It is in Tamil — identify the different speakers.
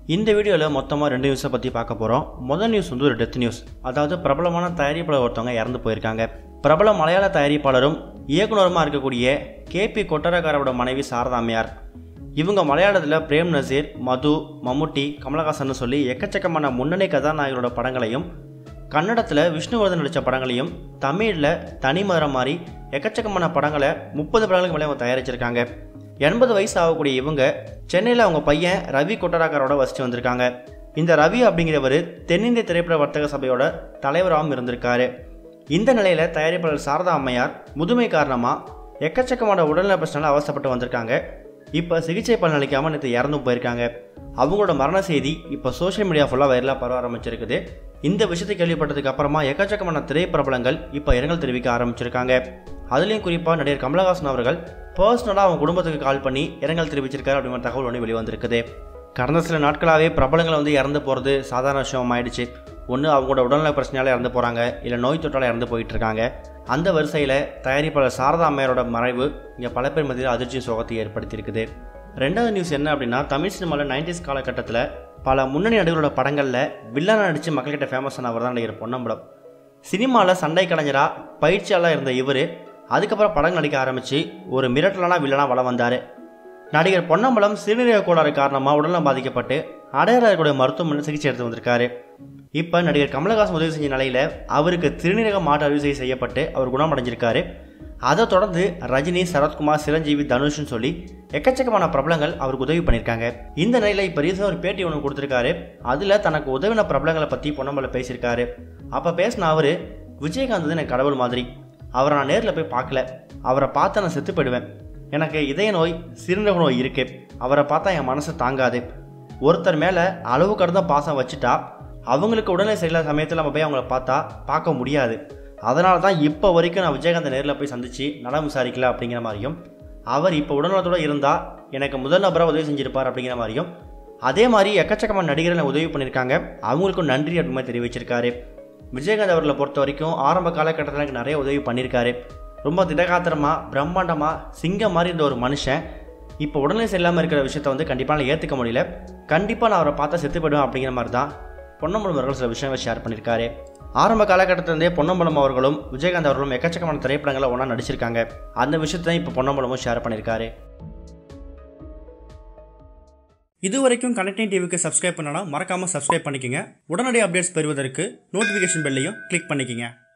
Speaker 1: இந்த வீடியோவில் மொத்தமாக ரெண்டு நியூஸை பற்றி பார்க்க போகிறோம் முதல் நியூஸ் வந்து ஒரு டெத் நியூஸ் அதாவது பிரபலமான தயாரிப்பாளர் ஒருத்தவங்க இறந்து போயிருக்காங்க பிரபல மலையாள தயாரிப்பாளரும் இயக்குனருமா இருக்கக்கூடிய கேபி கொட்டரகாரோட மனைவி சாரதாமையார் இவங்க மலையாளத்தில் பிரேம் நசீர் மது மம்முட்டி கமலஹாசன் சொல்லி எக்கச்சக்கமான முன்னணி கதாநாயகரோட படங்களையும் கன்னடத்தில் விஷ்ணுவர்தன் நடித்த படங்களையும் தமிழில் தனிமதுரை மாதிரி எக்கச்சக்கமான படங்களை முப்பது படங்களுக்கு மேலே அவங்க தயாரிச்சிருக்காங்க எண்பது வயசு ஆகக்கூடிய இவங்க சென்னையில் அவங்க பையன் ரவி கொட்டராக்காரோட வசித்து வந்திருக்காங்க இந்த ரவி அப்படிங்கிறவர் தென்னிந்திய திரைப்பட வர்த்தக சபையோட தலைவராகவும் இருந்திருக்காரு இந்த நிலையில் தயாரிப்பாளர் சாரதா அம்மையார் முதுமை காரணமாக எக்கச்சக்கமான உடல்நல பிரச்சனைகள் அவசப்பட்டு வந்திருக்காங்க இப்போ சிகிச்சை பலனளிக்காமல் நேற்று இறந்தும் போயிருக்காங்க அவங்களோட மரண செய்தி இப்போ சோஷியல் மீடியா ஃபுல்லாக வைரலாக பரவ ஆரம்பிச்சிருக்குது இந்த விஷயத்தை கேள்விப்பட்டதுக்கு அப்புறமா எக்கச்சக்கமான திரைப்பிரபலங்கள் இப்போ இரங்கல் தெரிவிக்க ஆரம்பிச்சிருக்காங்க அதுலேயும் குறிப்பாக நடிகர் கமலஹாசன் அவர்கள் பர்சனலாக அவங்க குடும்பத்துக்கு கால் பண்ணி இரங்கல் தெரிவிச்சிருக்காரு அப்படிங்கிற தகவல் ஒன்று வெளிவந்திருக்குது கடந்த சில நாட்களாகவே பிரபலங்கள் வந்து இறந்து போகிறது சாதாரண விஷயம் ஆயிடுச்சு ஒன்று அவங்களோட உடல்நல பிரச்சனையால் இறந்து போகிறாங்க இல்லை நோய் தொற்றால் இறந்து போயிட்டு இருக்காங்க அந்த வரிசையில் தயாரிப்பாளர் சாரதா அம்மையாரோட மறைவு இங்கே பல பேர் மத்தியில் அதிர்ச்சி சோகத்தை ஏற்படுத்தியிருக்குது ரெண்டாவது நியூஸ் என்ன அப்படின்னா தமிழ் சினிமாவில் நைன்டிஸ் காலகட்டத்தில் பல முன்னணி நடிகர்களோட படங்களில் வில்லனாக நடித்து மக்கள்கிட்ட ஃபேமஸ் ஆனவர் தான் நடிகர் பொன்னம்பலம் சினிமாவில் சண்டை கலைஞராக பயிற்சியாளராக இருந்த இவர் அதுக்கப்புறம் படம் நடிக்க ஆரம்பித்து ஒரு மிரட்டலான வில்லனாக வளம் வந்தார் நடிகர் பொன்னம்பலம் சிறுநீரக கோளாறு காரணமாக உடல்நலம் பாதிக்கப்பட்டு அடையாளக்கூடிய மருத்துவமனை சிகிச்சை எடுத்து வந்திருக்காரு இப்போ நடிகர் கமலஹாசன் உதவி செஞ்ச நிலையில் அவருக்கு திருநீரக மாற்று அறுவை சிகிச்சை செய்யப்பட்டு அவர் குணமடைஞ்சிருக்காரு அதை தொடர்ந்து ரஜினி சரத்குமார் சிரஞ்சீவி தனுஷ்னு சொல்லி எக்கச்சக்கமான பிரபலங்கள் அவருக்கு உதவி பண்ணியிருக்காங்க இந்த நிலையில் இப்போ ரீசன் ஒரு பேட்டி ஒன்று கொடுத்துருக்காரு அதில் தனக்கு உதவின பிரபலங்களை பற்றி பொன்னம்பலம் பேசியிருக்காரு அப்போ பேசின அவர் விஜயகாந்த் வந்து எனக்கு கடவுள் மாதிரி அவரை நான் நேரில் போய் பார்க்கல அவரை பார்த்தா நான் செத்து போயிடுவேன் எனக்கு இதய நோய் சிறுநீரக நோய் இருக்கு அவரை பார்த்தா என் மனசு தாங்காது ஒருத்தர் மேலே அளவு கடந்த பாசம் வச்சுட்டா அவங்களுக்கு உடனே சரியில்லாத சமயத்தில் நம்ம போய் அவங்கள பார்த்தா பார்க்க முடியாது அதனால தான் இப்போ வரைக்கும் நான் விஜயகாந்தை நேரில் போய் சந்தித்து நலம் விசாரிக்கல அப்படிங்கிற மாதிரியும் அவர் இப்போ உடல்நலத்தோடு இருந்தால் எனக்கு முதல் நபராக உதவி செஞ்சிருப்பார் அப்படிங்கிற மாதிரியும் அதே மாதிரி எக்கச்சக்கமான நடிகர்கள் உதவி பண்ணியிருக்காங்க அவங்களுக்கும் நன்றி அப்படின்னு மாதிரி தெரிவிச்சிருக்காரு விஜயகாந்த் அவர்களை பொறுத்த வரைக்கும் ஆரம்ப காலகட்டத்தில் எனக்கு நிறைய உதவி பண்ணியிருக்காரு ரொம்ப திடகாத்திரமாக பிரம்மாண்டமாக சிங்கம் மாதிரி இருந்த ஒரு மனுஷன் இப்போ உடல்நிலை சரியில்லாமல் இருக்கிற விஷயத்த வந்து கண்டிப்பாக நான் ஏற்றுக்க முடியல கண்டிப்பாக நான் அவரை பார்த்தா செத்து போயிடுவேன் அப்படிங்கிற மாதிரி தான் பொன்னம்பலம் அவர்கள் சில விஷயங்களை ஷேர் பண்ணியிருக்காரு ஆரம்ப காலகட்டத்திலேருந்தே பொன்னம்பலம் அவர்களும் விஜயகாந்த் அவர்களும் எக்கச்சக்கமான திரைப்படங்களை ஒன்றா நடிச்சிருக்காங்க அந்த விஷயத்தை இப்போ பொன்னம்பலமும் ஷேர் பண்ணியிருக்காரு இது வரைக்கும் கனெக்டிங் டிவிக்கு சப்ஸ்கிரைப் பண்ணனா மறக்காமல் சப்ஸ்கிரைப் பண்ணிக்கங்க உடனடி அப்டேட்ஸ் பெறுவதற்கு நோட்டிஃபிகேஷன் பெல்லையும் கிளிக் பண்ணிக்கங்க